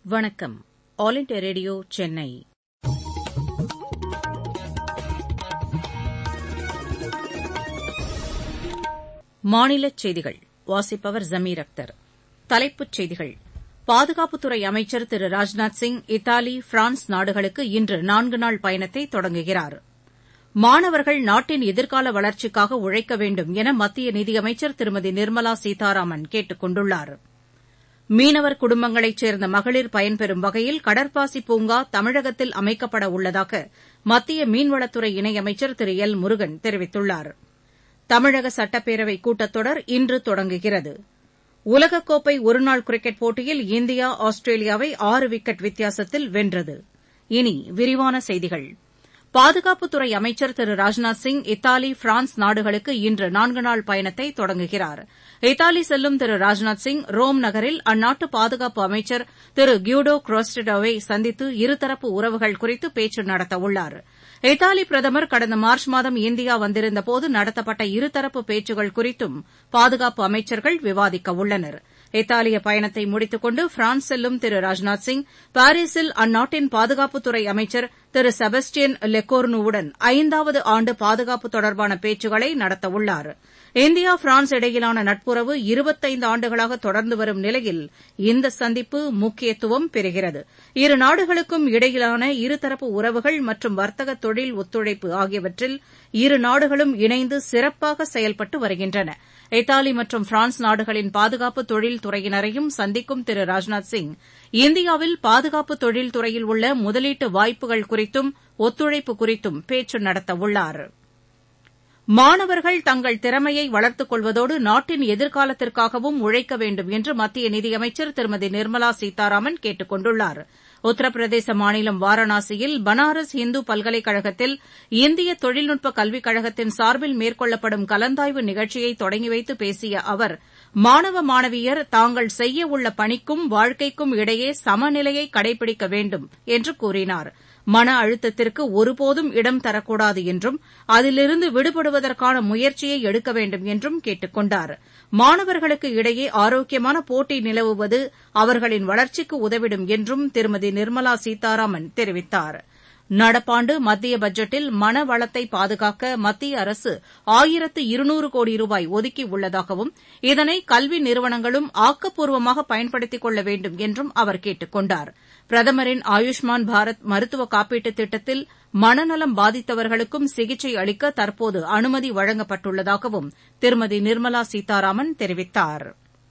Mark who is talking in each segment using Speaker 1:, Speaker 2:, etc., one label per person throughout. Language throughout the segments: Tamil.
Speaker 1: வணக்கம் ஆல் இண்டியா ரேடியோ சென்னை மாநிலச் செய்திகள் வாசிப்பவர் ஜமீர் அக்தர் தலைப்புச் செய்திகள் பாதுகாப்புத்துறை அமைச்சர் திரு ராஜ்நாத் சிங் இத்தாலி பிரான்ஸ் நாடுகளுக்கு இன்று நான்கு நாள் பயணத்தை தொடங்குகிறார் மாணவர்கள் நாட்டின் எதிர்கால வளர்ச்சிக்காக உழைக்க வேண்டும் என மத்திய நிதியமைச்சர் திருமதி நிர்மலா சீதாராமன் கேட்டுக் கொண்டுள்ளார் மீனவர் குடும்பங்களைச் சேர்ந்த மகளிர் பயன்பெறும் வகையில் கடற்பாசி பூங்கா தமிழகத்தில் அமைக்கப்பட உள்ளதாக மத்திய மீன்வளத்துறை இணையமைச்சர் திரு எல் முருகன் தெரிவித்துள்ளார் தமிழக சட்டப்பேரவைக் கூட்டத்தொடர் இன்று தொடங்குகிறது உலகக்கோப்பை ஒருநாள் கிரிக்கெட் போட்டியில் இந்தியா ஆஸ்திரேலியாவை ஆறு விக்கெட் வித்தியாசத்தில் வென்றது இனி விரிவான செய்திகள் பாதுகாப்புத்துறை அமைச்சர் திரு ராஜ்நாத் சிங் இத்தாலி பிரான்ஸ் நாடுகளுக்கு இன்று நான்கு நாள் பயணத்தை தொடங்குகிறார் இத்தாலி செல்லும் திரு ராஜ்நாத் சிங் ரோம் நகரில் அந்நாட்டு பாதுகாப்பு அமைச்சர் திரு கியூடோ குரோஸ்டெடோவை சந்தித்து இருதரப்பு உறவுகள் குறித்து பேச்சு நடத்தவுள்ளார் இத்தாலி பிரதமர் கடந்த மார்ச் மாதம் இந்தியா வந்திருந்தபோது நடத்தப்பட்ட இருதரப்பு பேச்சுகள் குறித்தும் பாதுகாப்பு அமைச்சர்கள் விவாதிக்கவுள்ளனர் இத்தாலிய பயணத்தை முடித்துக் கொண்டு பிரான்ஸ் செல்லும் திரு ராஜ்நாத் சிங் பாரீஸில் அந்நாட்டின் பாதுகாப்புத்துறை அமைச்சர் திரு செபஸ்டியன் லெக்கோர்னுவுடன் ஐந்தாவது ஆண்டு பாதுகாப்பு தொடர்பான பேச்சுக்களை நடத்தவுள்ளார் இந்தியா பிரான்ஸ் இடையிலான நட்புறவு இருபத்தைந்து ஆண்டுகளாக தொடர்ந்து வரும் நிலையில் இந்த சந்திப்பு முக்கியத்துவம் பெறுகிறது இரு நாடுகளுக்கும் இடையிலான இருதரப்பு உறவுகள் மற்றும் வர்த்தக தொழில் ஒத்துழைப்பு ஆகியவற்றில் இரு நாடுகளும் இணைந்து சிறப்பாக செயல்பட்டு வருகின்றன இத்தாலி மற்றும் பிரான்ஸ் நாடுகளின் பாதுகாப்பு தொழில் துறையினரையும் சந்திக்கும் திரு ராஜ்நாத் சிங் இந்தியாவில் பாதுகாப்பு தொழில் துறையில் உள்ள முதலீட்டு வாய்ப்புகள் குறித்தும் ஒத்துழைப்பு குறித்தும் பேச்சு நடத்தவுள்ளாா் மாணவர்கள் தங்கள் திறமையை வளர்த்துக் கொள்வதோடு நாட்டின் எதிர்காலத்திற்காகவும் உழைக்க வேண்டும் என்று மத்திய நிதியமைச்சர் திருமதி நிர்மலா சீதாராமன் கேட்டுக் கொண்டுள்ளார் உத்தரப்பிரதேச மாநிலம் வாரணாசியில் பனாரஸ் இந்து பல்கலைக்கழகத்தில் இந்திய தொழில்நுட்ப கல்விக் கழகத்தின் சார்பில் மேற்கொள்ளப்படும் கலந்தாய்வு நிகழ்ச்சியை தொடங்கி வைத்து பேசிய அவர் மாணவ மாணவியர் தாங்கள் செய்ய உள்ள பணிக்கும் வாழ்க்கைக்கும் இடையே சமநிலையை கடைபிடிக்க வேண்டும் என்று கூறினார் மன அழுத்தத்திற்கு ஒருபோதும் இடம் தரக்கூடாது என்றும் அதிலிருந்து விடுபடுவதற்கான முயற்சியை எடுக்க வேண்டும் என்றும் கேட்டுக் கொண்டார் மாணவர்களுக்கு இடையே ஆரோக்கியமான போட்டி நிலவுவது அவர்களின் வளர்ச்சிக்கு உதவிடும் என்றும் திருமதி நிர்மலா சீதாராமன் தெரிவித்தார் நடப்பாண்டு மத்திய பட்ஜெட்டில் மன வளத்தை பாதுகாக்க மத்திய அரசு ஆயிரத்து இருநூறு கோடி ரூபாய் ஒதுக்கியுள்ளதாகவும் இதனை கல்வி நிறுவனங்களும் ஆக்கப்பூர்வமாக பயன்படுத்திக் கொள்ள வேண்டும் என்றும் அவர் கேட்டுக் கொண்டார் பிரதமரின் ஆயுஷ்மான் பாரத் மருத்துவ காப்பீட்டுத் திட்டத்தில் மனநலம் பாதித்தவர்களுக்கும் சிகிச்சை அளிக்க தற்போது அனுமதி வழங்கப்பட்டுள்ளதாகவும் திருமதி நிர்மலா சீதாராமன் தெரிவித்தாா்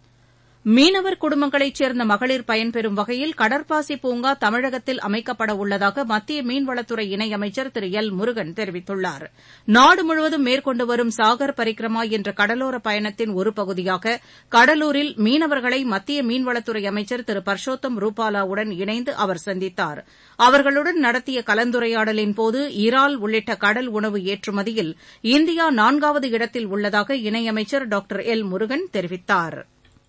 Speaker 1: மீனவர் குடும்பங்களைச் சேர்ந்த மகளிர் பயன்பெறும் வகையில் கடற்பாசி பூங்கா தமிழகத்தில் அமைக்கப்பட உள்ளதாக மத்திய மீன்வளத்துறை இணையமைச்சர் திரு எல் முருகன் தெரிவித்துள்ளார் நாடு முழுவதும் மேற்கொண்டு வரும் சாகர் பரிக்ரமா என்ற கடலோர பயணத்தின் ஒரு பகுதியாக கடலூரில் மீனவர்களை மத்திய மீன்வளத்துறை அமைச்சர் திரு பர்ஷோத்தம் ரூபாலாவுடன் இணைந்து அவர் சந்தித்தார் அவர்களுடன் நடத்திய கலந்துரையாடலின்போது இறால் உள்ளிட்ட கடல் உணவு ஏற்றுமதியில் இந்தியா நான்காவது இடத்தில் உள்ளதாக இணையமைச்சர் டாக்டர் எல் முருகன் தெரிவித்தாா்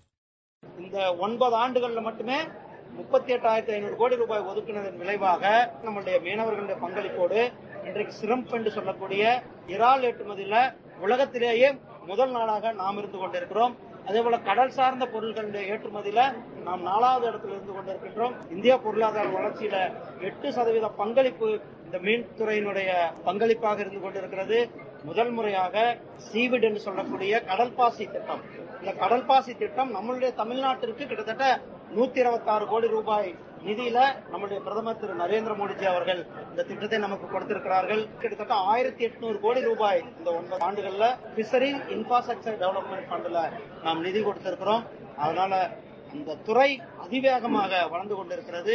Speaker 2: இந்த ஒன்பது ஆண்டுகள்ல மட்டுமே முப்பத்தி எட்டாயிரத்தி ஐநூறு கோடி ரூபாய் ஒதுக்கினதன் விளைவாக நம்முடைய மீனவர்களுடைய பங்களிப்போடு இன்றைக்கு சிரம்ப் என்று சொல்லக்கூடிய இறால் ஏற்றுமதியில உலகத்திலேயே முதல் நாளாக நாம் இருந்து கொண்டிருக்கிறோம் அதே போல கடல் சார்ந்த பொருட்களுடைய ஏற்றுமதியில நாம் நாலாவது இடத்துல இருந்து கொண்டிருக்கின்றோம் இந்திய பொருளாதார வளர்ச்சியில எட்டு சதவீத பங்களிப்பு இந்த மீன்துறையினுடைய பங்களிப்பாக இருந்து கொண்டிருக்கிறது முதல் முறையாக சீவிட் என்று சொல்லக்கூடிய கடல்பாசி திட்டம் இந்த கடல்பாசி திட்டம் நம்மளுடைய தமிழ்நாட்டிற்கு கிட்டத்தட்ட நூத்தி இருபத்தி ஆறு கோடி ரூபாய் நிதியில நம்முடைய பிரதமர் திரு நரேந்திர மோடிஜி அவர்கள் இந்த திட்டத்தை நமக்கு கொடுத்திருக்கிறார்கள் கிட்டத்தட்ட ஆயிரத்தி எட்நூறு கோடி ரூபாய் இந்த ஒன்பது ஆண்டுகள்ல பிசரி இன்ஃப்ராஸ்ட்ரக்சர் டெவலப்மெண்ட் ஃபண்ட்ல நாம் நிதி கொடுத்திருக்கிறோம் அதனால இந்த துறை அதிவேகமாக வளர்ந்து கொண்டிருக்கிறது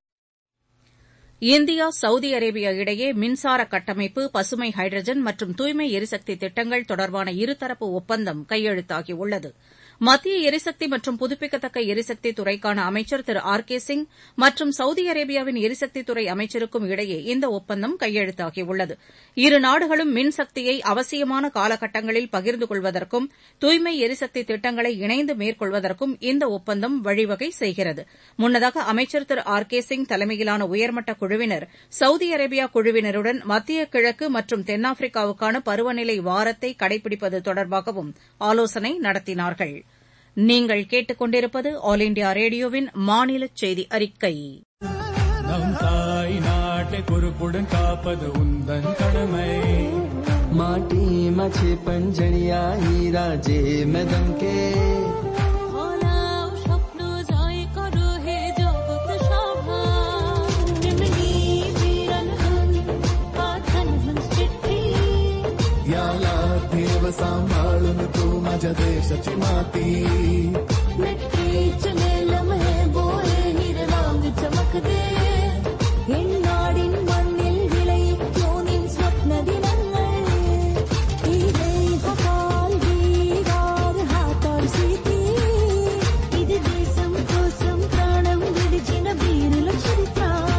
Speaker 1: இந்தியா சவுதி அரேபியா இடையே மின்சார கட்டமைப்பு பசுமை ஹைட்ரஜன் மற்றும் தூய்மை எரிசக்தி திட்டங்கள் தொடர்பான இருதரப்பு ஒப்பந்தம் கையெழுத்தாகியுள்ளது மத்திய எரிசக்தி மற்றும் புதுப்பிக்கத்தக்க எரிசக்தி துறைக்கான அமைச்சர் திரு ஆர் கே சிங் மற்றும் சவுதி அரேபியாவின் எரிசக்தித்துறை அமைச்சருக்கும் இடையே இந்த ஒப்பந்தம் கையெழுத்தாகியுள்ளது இரு நாடுகளும் மின்சக்தியை அவசியமான காலகட்டங்களில் பகிர்ந்து கொள்வதற்கும் தூய்மை எரிசக்தி திட்டங்களை இணைந்து மேற்கொள்வதற்கும் இந்த ஒப்பந்தம் வழிவகை செய்கிறது முன்னதாக அமைச்சர் திரு ஆர் கே சிங் தலைமையிலான உயர்மட்ட குழுவினர் சவுதி அரேபியா குழுவினருடன் மத்திய கிழக்கு மற்றும் தென்னாப்பிரிக்காவுக்கான பருவநிலை வாரத்தை கடைபிடிப்பது தொடர்பாகவும் ஆலோசனை நடத்தினார்கள் நீங்கள் கேட்டுக்கொண்டிருப்பது ஆல் இண்டியா ரேடியோவின் மாநில செய்தி அறிக்கை
Speaker 3: நம் தாய் நாட்டை பொறுப்புடன் காப்பது உந்தன் கடமை
Speaker 4: माटीमा छेपन जडिया हिरा जे मैदम के
Speaker 5: ফলাও স্বপ্ন জয় করো হে জগৎ সভা এমনি বিরল হন পাথন হন चिठ्ठी
Speaker 3: याला देव सांभाळून तू माझ्या देशाची माती
Speaker 5: மெட்டிச் மேலமே போலே நிறவாங்கு ചമക്കதே என்னாடின் மண்ணில் விளையும் யோனின் സ്വപ്ന ദിനങ്ങൾ ഇതേ ഹകാൽ വീരാർ ഹാത്താർ സീതി ഇത് ദേശം కోసం ప్రాణం విడిచిన వీరుల చరిత్ర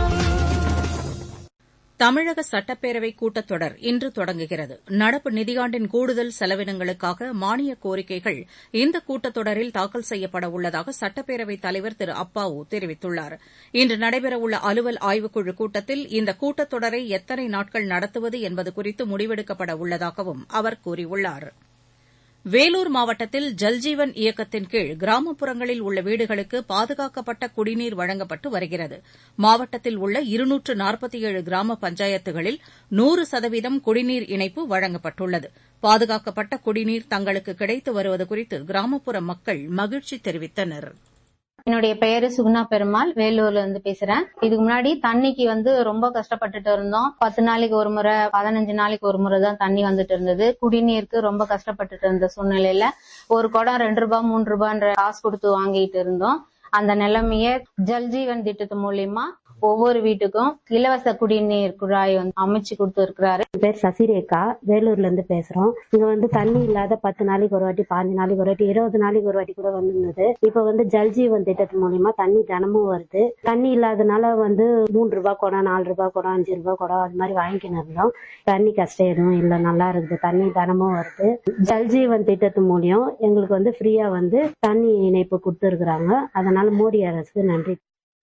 Speaker 1: தமிழக சட்டப்பேரவை கூட்டத்தொடர் இன்று தொடங்குகிறது நடப்பு நிதியாண்டின் கூடுதல் செலவினங்களுக்காக மானிய கோரிக்கைகள் இந்த கூட்டத்தொடரில் தாக்கல் செய்யப்பட உள்ளதாக சட்டப்பேரவைத் தலைவர் திரு அப்பாவு தெரிவித்துள்ளார் இன்று நடைபெறவுள்ள அலுவல் ஆய்வுக்குழு கூட்டத்தில் இந்த கூட்டத்தொடரை எத்தனை நாட்கள் நடத்துவது என்பது குறித்து முடிவெடுக்கப்பட உள்ளதாகவும் அவர் கூறியுள்ளார் வேலூர் மாவட்டத்தில் ஜல்ஜீவன் இயக்கத்தின் கீழ் கிராமப்புறங்களில் உள்ள வீடுகளுக்கு பாதுகாக்கப்பட்ட குடிநீர் வழங்கப்பட்டு வருகிறது மாவட்டத்தில் உள்ள இருநூற்று நாற்பத்தி ஏழு கிராம பஞ்சாயத்துகளில் நூறு சதவீதம் குடிநீர் இணைப்பு வழங்கப்பட்டுள்ளது பாதுகாக்கப்பட்ட குடிநீர் தங்களுக்கு கிடைத்து வருவது குறித்து கிராமப்புற மக்கள் மகிழ்ச்சி தெரிவித்தனா்
Speaker 6: என்னுடைய பெயரு சுகுணா பெருமாள் வேலூர்ல இருந்து பேசுறேன் இதுக்கு முன்னாடி தண்ணிக்கு வந்து ரொம்ப கஷ்டப்பட்டுட்டு இருந்தோம் பத்து நாளைக்கு ஒரு முறை பதினஞ்சு நாளைக்கு ஒரு முறை தான் தண்ணி வந்துட்டு இருந்தது குடிநீருக்கு ரொம்ப கஷ்டப்பட்டுட்டு இருந்த சூழ்நிலையில ஒரு குடம் ரெண்டு ரூபாய் மூன்று ரூபான்ற காசு கொடுத்து வாங்கிட்டு இருந்தோம் அந்த நிலைமைய ஜல்ஜீவன் திட்டத்து மூலியமா ஒவ்வொரு வீட்டுக்கும் இலவச குடிநீர் குழாய் வந்து அமைச்சு கொடுத்து இருக்கிறாரு
Speaker 7: என் பேர் சசிரேகா வேலூர்ல இருந்து பேசுறோம் இங்க வந்து தண்ணி இல்லாத பத்து நாளைக்கு ஒரு வாட்டி பாஞ்சு நாளைக்கு ஒரு வாட்டி இருபது நாளைக்கு ஒரு வாட்டி கூட வந்திருந்தது இப்ப வந்து ஜல்ஜீவன் திட்டத்து மூலியமா தண்ணி தினமும் வருது தண்ணி இல்லாதனால வந்து மூன்று ரூபாய் குடம் நாலு ரூபாய் குடம் அஞ்சு ரூபாய் குடம் அது மாதிரி வாங்கிக்கின்னு இருந்தோம் தண்ணி கஷ்டம் எதுவும் இல்ல நல்லா இருக்குது தண்ணி தினமும் வருது ஜல்ஜீவன் திட்டத்து மூலியம் எங்களுக்கு வந்து ஃப்ரீயா வந்து தண்ணி இணைப்பு கொடுத்துருக்குறாங்க அதனால மோடி அரசுக்கு நன்றி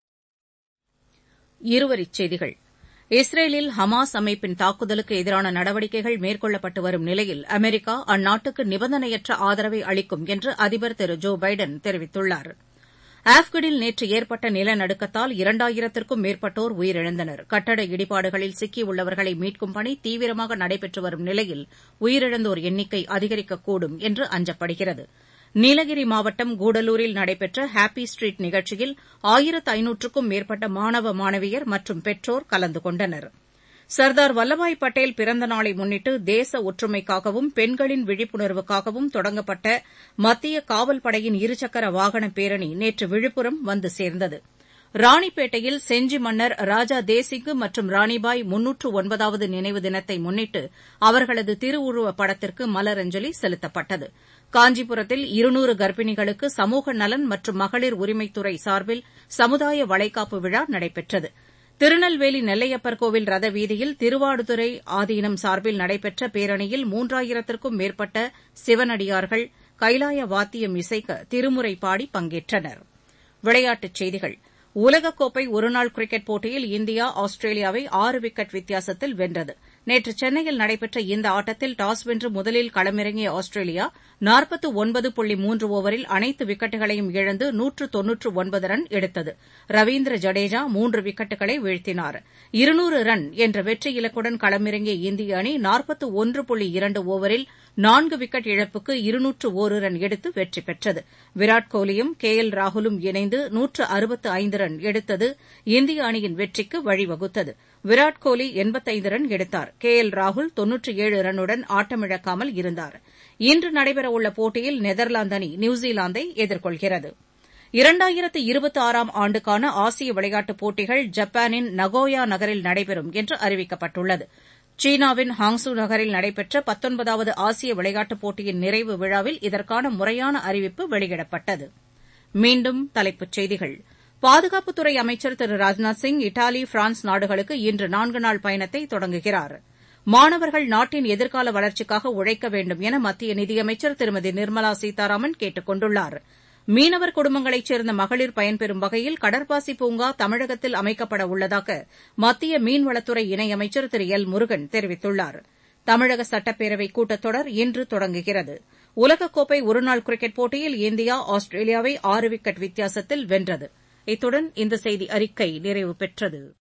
Speaker 1: இருவரிச் செய்திகள் இஸ்ரேலில் ஹமாஸ் அமைப்பின் தாக்குதலுக்கு எதிரான நடவடிக்கைகள் மேற்கொள்ளப்பட்டு வரும் நிலையில் அமெரிக்கா அந்நாட்டுக்கு நிபந்தனையற்ற ஆதரவை அளிக்கும் என்று அதிபர் திரு ஜோ பைடன் தெரிவித்துள்ளார் ஆப்கனில் நேற்று ஏற்பட்ட நிலநடுக்கத்தால் இரண்டாயிரத்திற்கும் மேற்பட்டோர் உயிரிழந்தனர் கட்டட இடிபாடுகளில் சிக்கியுள்ளவர்களை மீட்கும் பணி தீவிரமாக நடைபெற்று வரும் நிலையில் உயிரிழந்தோர் எண்ணிக்கை அதிகரிக்கக்கூடும் என்று அஞ்சப்படுகிறது நீலகிரி மாவட்டம் கூடலூரில் நடைபெற்ற ஹாப்பி ஸ்ட்ரீட் நிகழ்ச்சியில் ஆயிரத்து ஐநூற்றுக்கும் மேற்பட்ட மாணவ மாணவியர் மற்றும் பெற்றோர் கலந்து கொண்டனர் சர்தார் வல்லபாய் பட்டேல் பிறந்த நாளை முன்னிட்டு தேச ஒற்றுமைக்காகவும் பெண்களின் விழிப்புணர்வுக்காகவும் தொடங்கப்பட்ட மத்திய காவல் படையின் இருசக்கர வாகன பேரணி நேற்று விழுப்புரம் வந்து சேர்ந்தது ராணிப்பேட்டையில் செஞ்சி மன்னர் ராஜா தேசிங்கு மற்றும் ராணிபாய் முன்னூற்று ஒன்பதாவது நினைவு தினத்தை முன்னிட்டு அவர்களது திருவுருவப் படத்திற்கு மலரஞ்சலி செலுத்தப்பட்டது காஞ்சிபுரத்தில் இருநூறு கர்ப்பிணிகளுக்கு சமூக நலன் மற்றும் மகளிர் உரிமைத்துறை சார்பில் சமுதாய வளைகாப்பு விழா நடைபெற்றது திருநெல்வேலி நெல்லையப்பர் கோவில் ரத வீதியில் திருவாடுதுறை ஆதீனம் சார்பில் நடைபெற்ற பேரணியில் மூன்றாயிரத்திற்கும் மேற்பட்ட சிவனடியார்கள் கைலாய வாத்தியம் இசைக்க திருமுறை பாடி பங்கேற்றனர் விளையாட்டுச் செய்திகள் உலகக்கோப்பை ஒருநாள் கிரிக்கெட் போட்டியில் இந்தியா ஆஸ்திரேலியாவை ஆறு விக்கெட் வித்தியாசத்தில் வென்றது நேற்று சென்னையில் நடைபெற்ற இந்த ஆட்டத்தில் டாஸ் வென்று முதலில் களமிறங்கிய ஆஸ்திரேலியா நாற்பத்து ஒன்பது புள்ளி மூன்று ஓவரில் அனைத்து விக்கெட்டுகளையும் இழந்து நூற்று தொன்னூற்று ஒன்பது ரன் எடுத்தது ரவீந்திர ஜடேஜா மூன்று விக்கெட்டுகளை வீழ்த்தினார் இருநூறு ரன் என்ற வெற்றி இலக்குடன் களமிறங்கிய இந்திய அணி நாற்பத்து ஒன்று புள்ளி இரண்டு ஓவரில் நான்கு விக்கெட் இழப்புக்கு இருநூற்று ஒரு ரன் எடுத்து வெற்றி பெற்றது விராட் கோலியும் கே எல் ராகுலும் இணைந்து நூற்று அறுபத்து ஐந்து ரன் எடுத்தது இந்திய அணியின் வெற்றிக்கு வழிவகுத்தது விராட் கோலி எண்பத்தைந்து ரன் எடுத்தார் கே எல் ராகுல் தொன்னூற்று ஏழு ரன்னுடன் ஆட்டமிழக்காமல் இருந்தார் இன்று நடைபெறவுள்ள போட்டியில் நெதர்லாந்து அணி நியூசிலாந்தை எதிர்கொள்கிறது இரண்டாயிரத்து இருபத்தி ஆறாம் ஆண்டுக்கான ஆசிய விளையாட்டுப் போட்டிகள் ஜப்பானின் நகோயா நகரில் நடைபெறும் என்று அறிவிக்கப்பட்டுள்ளது சீனாவின் ஹாங்ஸு நகரில் நடைபெற்ற பத்தொன்பதாவது ஆசிய விளையாட்டுப் போட்டியின் நிறைவு விழாவில் இதற்கான முறையான அறிவிப்பு வெளியிடப்பட்டது மீண்டும் தலைப்புச் செய்திகள் பாதுகாப்புத்துறை அமைச்சர் திரு ராஜ்நாத் சிங் இத்தாலி பிரான்ஸ் நாடுகளுக்கு இன்று நான்கு நாள் பயணத்தை தொடங்குகிறார் மாணவர்கள் நாட்டின் எதிர்கால வளர்ச்சிக்காக உழைக்க வேண்டும் என மத்திய நிதியமைச்சர் திருமதி நிர்மலா சீதாராமன் கேட்டுக் கொண்டுள்ளார் மீனவர் குடும்பங்களைச் சேர்ந்த மகளிர் பயன்பெறும் வகையில் கடற்பாசி பூங்கா தமிழகத்தில் அமைக்கப்பட உள்ளதாக மத்திய மீன்வளத்துறை இணையமைச்சர் திரு எல் முருகன் தெரிவித்துள்ளார் தமிழக சட்டப்பேரவை கூட்டத்தொடர் இன்று தொடங்குகிறது உலகக்கோப்பை ஒருநாள் கிரிக்கெட் போட்டியில் இந்தியா ஆஸ்திரேலியாவை ஆறு விக்கெட் வித்தியாசத்தில் வென்றது இத்துடன் இந்த செய்தி அறிக்கை நிறைவு பெற்றது